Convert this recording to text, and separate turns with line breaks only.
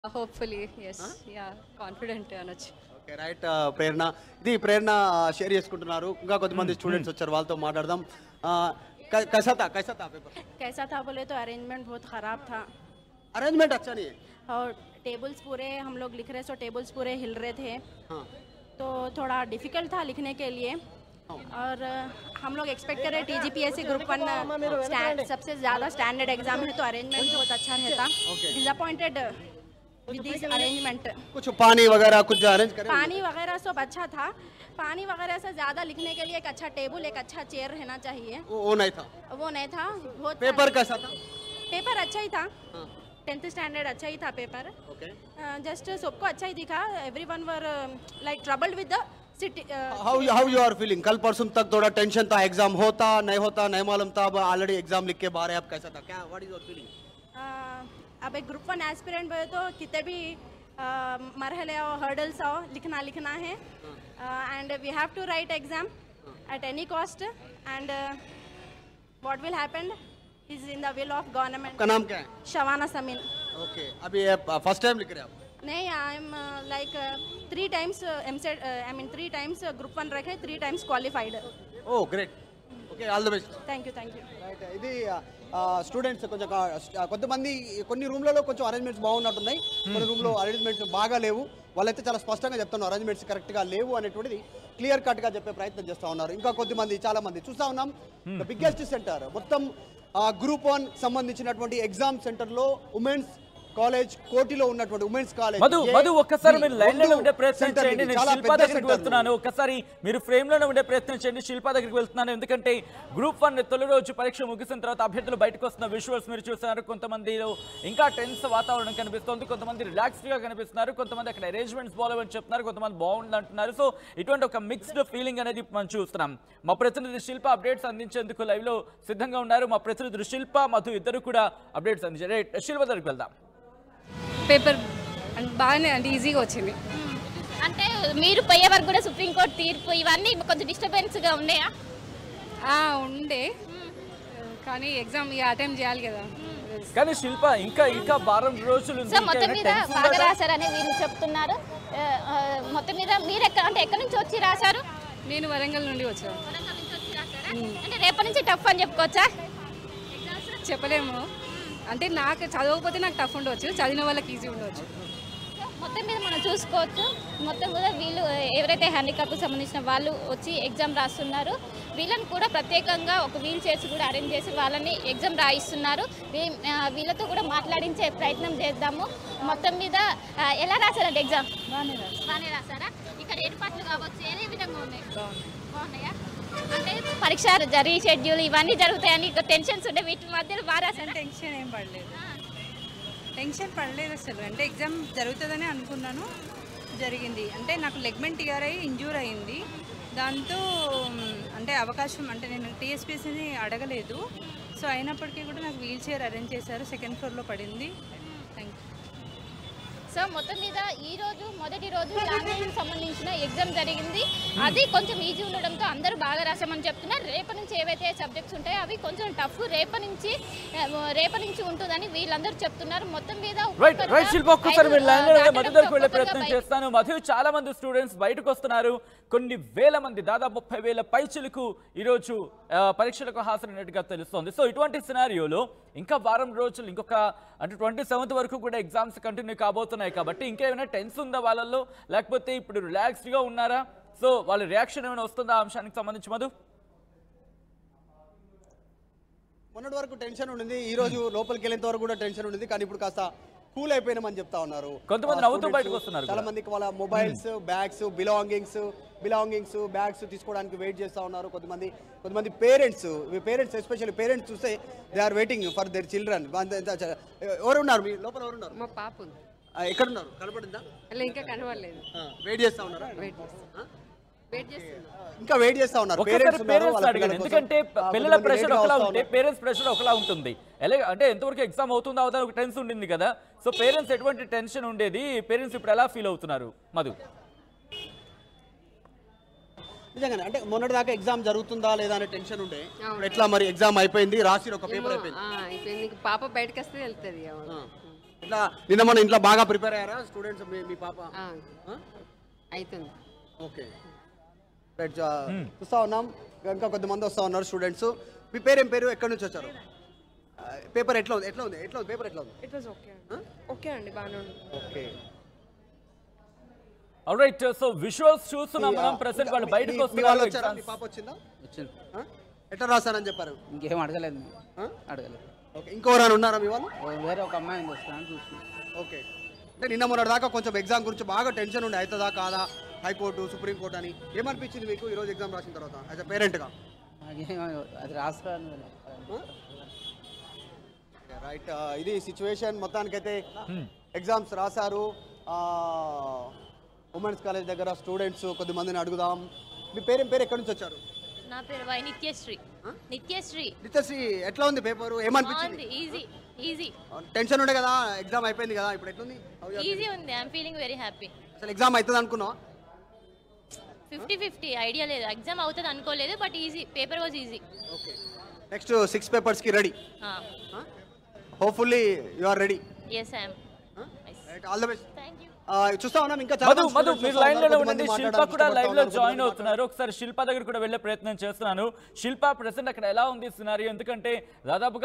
Hopefully yes ya confident అనొచ్చు
okay right Prerana ఇది Prerana share చేసుకుంటున్నారు ఇంకా కొద్దిమంది స్టూడెంట్స్ వచ్చారు వాళ్ళతో మాట్లాడదాం కైసా కైసా పేపర్
कैसा था बोले तो अरेंजमेंट बहुत ख़राब था
अरेंजमेंट अच्छा नहीं है
और टेबल्स पूरे हम लोग लिख रहे सो टेबल्स पूरे हिल रहे थे
हाँ
तो थोड़ा डिफिकल्ट था लिखने के लिए और अ, हम लोग एक्सपेक्ट कर रहे T G P S C group one stand सबसे ज़्यादा स्टैंडर्ड एग्जाम है तो अरेंजमेंट बहुत अच्छा रहता डिसअपॉइंटेड विद दिस अरेंजमेंट
कुछ पानी वगैरह कुछ अरेंज करें
पानी वगैरह सब अच्छा था पानी वगैरह से ज़्यादा लिखने के लिए एक अच्छा टेबल एक अच्छा चेयर रहना चाहिए
वो, वो नहीं था
वो नहीं था बहुत
पेपर कैसा था
पेपर अच्छा ही था
हाँ
टेंथ स्टैंडर्ड अच्छा ही था पेपर
ओके
जस्ट सबको अच्छा ही दिखा every one were like troubled with the city
how how you are feeling कल परसों तक थोड़ा टेंशन था एग्जाम होता नहीं होता नहीं मालूम था अब ऑलरेडी एग्जाम लिख के बाहर है अब कैसा था क्या व्हाट इज योर फीलिंग
अब एक ग्रुप वन एस्पिरेंट बोले तो कितने भी uh, मरहले और हर्डल्स हो लिखना लिखना है and we have to write exam at any cost and what will happen is in the will of government
आपका नाम क्या है
शवाना समीन
ओके अभी फर्स्ट टाइम लिख रहे हैं आप
नहीं I am like three times M set I mean three times group one रखे three times qualified
oh great okay all the best
thank you thank you
right ఇది స్టూడెంట్స్ కొంచెం ఆ, కొంతమంది కొన్ని రూమ్లలో కొంచెం అరేంజ్మెంట్స్ బాగున్నట్టున్నాయి కొన్ని రూమ్లో అరేంజ్మెంట్స్ బాగా లేవు వాళ్ళైతే చాలా స్పష్టంగా చెప్తున్నారు అరేంజ్మెంట్స్ కరెక్ట్గా లేవు అనేటువంటిది క్లియర్ కట్గా చెప్పే ప్రయత్నం చేస్తూ ఉన్నారు ఇంకా కొద్దిమంది చాలా మంది చూస్తా ఉన్నాం ద బిగ్గెస్ట్ సెంటర్ మొత్తం గ్రూప్ వన్ సంబంధించినటువంటి ఎగ్జామ్ సెంటర్లో ఉమెన్స్ కాలేజ్ కోటిలో ఉన్నటువంటి ఉమెన్స్ కాలేజ్
మధు మధు ఒక్కసారి మీరు లైన్ లో ఉండే ప్రయత్నం
సెంటర్
చేయండి
ఇది.
నేను
చాలా
శిల్ప
పెద్ద
దగ్గరికి
సెంటర్
వెళ్తున్నాను ఒక్కసారి మీరు ఫ్రేమ్ లోనే ఉండే ప్రయత్నం చేయండి శిల్ప దగ్గరికి వెళ్తున్నాను ఎందుకంటే గ్రూప్ వన్ తొలి రోజు పరీక్ష ముగిసిన తర్వాత అభ్యర్థులు బయటకు వస్తున్న విజువల్స్ మీరు చూస్తున్నారు కొంతమందిలో ఇంకా టెన్స్ వాతావరణం కనిపిస్తుంది కొంతమంది రిలాక్స్డ్ గా కనిపిస్తున్నారు కొంతమంది అక్కడ అరేంజ్మెంట్స్ బాగాలేవని చెప్తున్నారు కొంతమంది బాగుంది అంటున్నారు సో ఇటువంటి ఒక మిక్స్డ్ ఫీలింగ్ అనేది మనం చూస్తున్నాం మా ప్రతినిధి శిల్ప అప్డేట్స్ అందించేందుకు లైవ్ లో సిద్ధంగా ఉన్నారు మా ప్రతినిధులు శిల్ప మధు ఇద్దరు కూడా అప్డేట్స్ అందించారు రైట్, శిల్ప దగ్గరికి వెళ్దాం
పేపర్ బాగానే అంటే ఈజీగా వచ్చింది
అంటే మీరు పోయే వరకు కూడా సుప్రీంకోర్టు తీర్పు ఇవన్నీ కొంచెం డిస్టర్బెన్స్ గా ఉన్నాయా
ఆ, ఉండే కానీ ఎగ్జామ్ ఇక అటెంప్ట్ చేయాలి కదా
కానీ శిల్ప ఇంకా ఇంకా వారం రోజులు ఉంది.
సో
ఇంకా
మొత్తం
ఏమైనా
మీద
tense
బాగా
ఉందా?
రాశారని వీళ్ళు చెప్తున్నారు ఆ, ఆ, మొత్తం మీద మీరు ఎక్కడ అంటే ఎక్కడి నుంచి వచ్చి రాశారు
నేను వరంగల్ నుండి వచ్చాను
వరంగల్ నుంచి వచ్చి రాశారా? అంటే రేపటి నుంచి టఫ్ అని చెప్పుకోవచ్చా
చెప్పలేము అంటే నాకు చదవకపోతే నాకు టఫ్ ఉండవచ్చు చదివిన వాళ్ళకి ఈజీ ఉండవచ్చు
సో మొత్తం మీద మనం చూసుకోవచ్చు మొత్తం కూడా వీళ్ళు ఎవరైతే హ్యాండిక్యాప్కి సంబంధించిన వాళ్ళు వచ్చి ఎగ్జామ్ రాస్తున్నారు వీళ్ళని కూడా ప్రత్యేకంగా ఒక వీల్ చైర్స్ కూడా అరేంజ్ చేసి వాళ్ళని ఎగ్జామ్ రాయిస్తున్నారు వీ- ఆ, వీళ్ళతో కూడా మాట్లాడించే ప్రయత్నం చేద్దాము మొత్తం మీద ఆ, ఎలా రాశారంటే ఎగ్జామ్ బాగానే రాశారా ఇక్కడ ఏర్పాట్లు కావచ్చు ఏ విధంగా ఉన్నాయి బాగున్నాయా అంటే పరీక్ష జరిగే షెడ్యూల్ ఇవన్నీ జరుగుతాయని ఇక టెన్షన్స్ ఉండే వీటి మధ్యలో బాగా రాశారా
టెన్షన్ ఏం పడలేదు టెన్షన్ పడలేదు అసలు అంటే ఎగ్జామ్ జరుగుతుందని అనుకున్నాను జరిగింది అంటే నాకు లెగ్మెంట్ టిఆర్ అయ్యి ఇంజూర్ అయింది దాంతో మ్, అంటే అవకాశం అంటే నేను టీఎస్పీసీని అడగలేదు సో అయినప్పటికీ కూడా నాకు వీల్ చైర్ అరేంజ్ చేశారు సెకండ్ ఫ్లోర్లో పడింది థ్యాంక్ యూ
సో మొత్తం మీద ఈ రోజు మొదటి రోజు లాంగ్వేజ్ సంబంధించిన ఎగ్జామ్ జరిగింది అది కొంచెం ఈజీ ఉండడంతో అందరూ బాగా రాసామని చెప్తున్నారు రేపటి నుంచి ఏవైతే సబ్జెక్ట్స్ ఉంటాయో అవి కొంచెం టఫ్ రేపటి నుంచి ఆ, రేపటి నుంచి ఉంటుందని వీళ్ళందరూ చెప్తున్నారు మొత్తం మీద
రైట్
ఒక్కొక్కరుగా
రైట్ శిల్ప ఒక్కసారి
ఐదు,
మీరు లైన్ లో
ఆ,
ఉండే మధు
దాటడంతో
దగ్గరికి వెళ్ళే
ఒక్కొక్కరుగా
ప్రయత్నం
బయట-
చేస్తాను మధు చాలా మంది స్టూడెంట్స్ బయటకు వస్తున్నారు కొన్ని వేల మంది దాదాపు ముప్పై వేల పైచులకు ఈరోజు ఆ, పరీక్షలకు హాజరైనట్టుగా తెలుస్తోంది సో ఇటువంటి సినారియోలో ఇంకా వారం రోజులు ఇంకొక అంటే ట్వంటీ సెవెంత్ వరకు కూడా ఎగ్జామ్స్ కంటిన్యూ కాబోతున్నాయి కాబట్టి ఇంకేమైనా టెన్స్ ఉందా వాళ్ళల్లో లేకపోతే ఇప్పుడు రిలాక్స్డ్ గా ఉన్నారా సో వాళ్ళ రియాక్షన్ ఏమైనా వస్తుందా ఆ అంశానికి సంబంధించి మధు
మొన్నటి వరకు టెన్షన్ ఉండింది ఈ రోజు లోపలికి వెళ్ళేంత వరకు కూడా టెన్షన్ ఉండింది కానీ ఇప్పుడు కాస్త కూల్ అయిపోయినామని చెప్తా ఉన్నారు
కొంతమంది
ఆ
నవ్వుతూ
students,
బయటకు వస్తున్నారు
చాలా
కూడా.
మందికి వాళ్ళ mobiles bags belongings belongings bags తీసుకోవడానికి వెయిట్ చేస్తా ఉన్నారు కొంతమంది కొంతమంది పేరెంట్స్ పేరెంట్స్ ఎస్పెషల్లీ పేరెంట్స్ చూస్తే they are waiting for their children ఎవరు ఉన్నారు మీ లోపల ఎవరు ఉన్నారు
మా పాప ఉంది
ఆ, ఎక్కడ ఉన్నారు కనపడిందా
అలా ఇంకా కనబడలేదు
వెయిట్ చేస్తా ఉన్నారా
వెయిట్ చేస్తున్నా వెయిట్ చేస్తున్నా
ఇంకా వెయిట్ చేస్తా ఉన్నారు
ఒకసారి
పేరెంట్స్ ఉన్నారు
పేరెంట్స్
వాళ్ళ
అడిగాను
పిల్లల కోసం.
ఎందుకంటే
ఆ,
పిల్లల
కొంతమంది
ప్రెషర్
late గా
ఒకలా
వస్తా
ఉంటే
ఉన్నారు.
పేరెంట్స్ ప్రెషర్ ఒకలా ఉంటుంది ఎలా అంటే ఎంతవరకు ఎగ్జామ్ అవుతుందా అవుతుందా ఒక టెన్షన్ ఉండింది కదా సో పేరెంట్స్ ఎటువంటి టెన్షన్ ఉండేది పేరెంట్స్ ఇప్పుడు ఎలా ఫీల్ అవుతున్నారు మధు
నిజంగానే అంటే మొన్నటి దాకా ఎగ్జామ్ జరుగుతుందా లేదా అనే టెన్షన్ ఉండే ఇప్పుడు ఎట్లా మరి ఎగ్జామ్ అయిపోయింది రాసి ఒక పేపర్ అయిపోయింది
ఆ, అయిపోయింది ఇంక పాప బయటకు వస్తే వెళ్తుంది అవును.
ఇట్లా నిన్న మన ఇంట్లో బాగా ప్రిపేర్ అయ్యారా స్టూడెంట్స్ మీ మీ పాప
ఆ,
ఆ?
అవుతుంది
ఓకే రైట్ చూస్తా ఉన్నాం ఇంకా కొంతమంది వస్తా ఉన్నారు స్టూడెంట్స్ మీ పేరు ఏం పేరు ఎక్కడి నుంచి వచ్చారు పేపర్ ఎట్లా ఉంది ఎట్లా ఉంది ఎట్లా ఉంది పేపర్ ఎట్లా ఉంది
ఇట్ వాజ్ ఓకే ఓకే అండి బాగానే ఉంది
ఓకే
రైట్ సో విజువల్స్ చూస్తున్నాం మనం ప్రెసెంట్ వాళ్ళు బయటకు
మీ వాళ్ళు
వస్తున్నారు
వచ్చారా మీ
exams.
పాప వచ్చిందా
వచ్చింది
ఆ? ఎట్లా రాస్తానని చెప్పారు
ఇంకేం అడగలేదు మేము.
ఆ?
అడగలేదు
ఓకే ఇంకోరాని ఉన్నారా మీ వాళ్ళు
ఓ వేరే ఒక అమ్మాయి వస్తానని చూస్తున్నాం
ఓకే అంటే నిన్న మొన్నటి దాకా కొంచెం ఎగ్జామ్ గురించి బాగా టెన్షన్ ఉండే అవుతుందా కాదా హైకోర్టు సుప్రీంకోర్టు అని ఏమనిపించింది మీకు ఈరోజు ఎగ్జామ్ రాసిన తర్వాత యాజ్ అ పేరెంట్గా
నాకేం అది రాసుకోవాలి
రైట్ ఇది సిచ్యువేషన్ మొత్తానికైతే ఎగ్జామ్స్ రాశారు ఉమెన్స్ కాలేజ్ దగ్గర స్టూడెంట్స్ కొద్దిమందిని అడుగుదాం మీ పేరేం పేరు ఎక్కడి నుంచి వచ్చారు
నా పేరు వై నిత్యశ్రీ నిత్యశ్రీ
నిత్యశ్రీ ఎట్లా ఉంది పేపర్ ఏమనిపించింది
ఈజీ ఈజీ
టెన్షన్ ఉండే కదా ఎగ్జామ్ అయిపోయింది కదా ఇప్పుడు ఎట్లుంది How you are feeling?
Easy ఉంది ఐఎమ్ ఫీలింగ్ వెరీ హ్యాపీ
అసలు ఎగ్జామ్ అవుతుంది అనుకున్నావా
ఫిఫ్టీ ఫిఫ్టీ ఐడియా లేదు ఎగ్జామ్ అవుతుంది అనుకోలేదు but easy paper was easy
okay next six పేపర్స్కి ready hopefully you are ready
yes I'm
all the best
thank you
చూస్తా ఉన్నాం ఇంకా చాలా
మధు
మంది
మధు
students
మీరు
వస్తా
లైన్
ఉన్నారు,
లోనే
కొంతమంది
ఉండండి శిల్ప
మాట్లాడడానికి
కూడా
ఇష్టపడతా
లైవ్ లో
ఉన్నారు,
జాయిన్
కొంతమంది
అవుతున్నారు ఒకసారి శిల్ప దగ్గర కూడా వెళ్ళే ప్రయత్నం చేస్తున్నాను శిల్ప ప్రెసెంట్ అక్కడ ఎలా ఉంది సినారియో ఎందుకంటే దాదాపుగా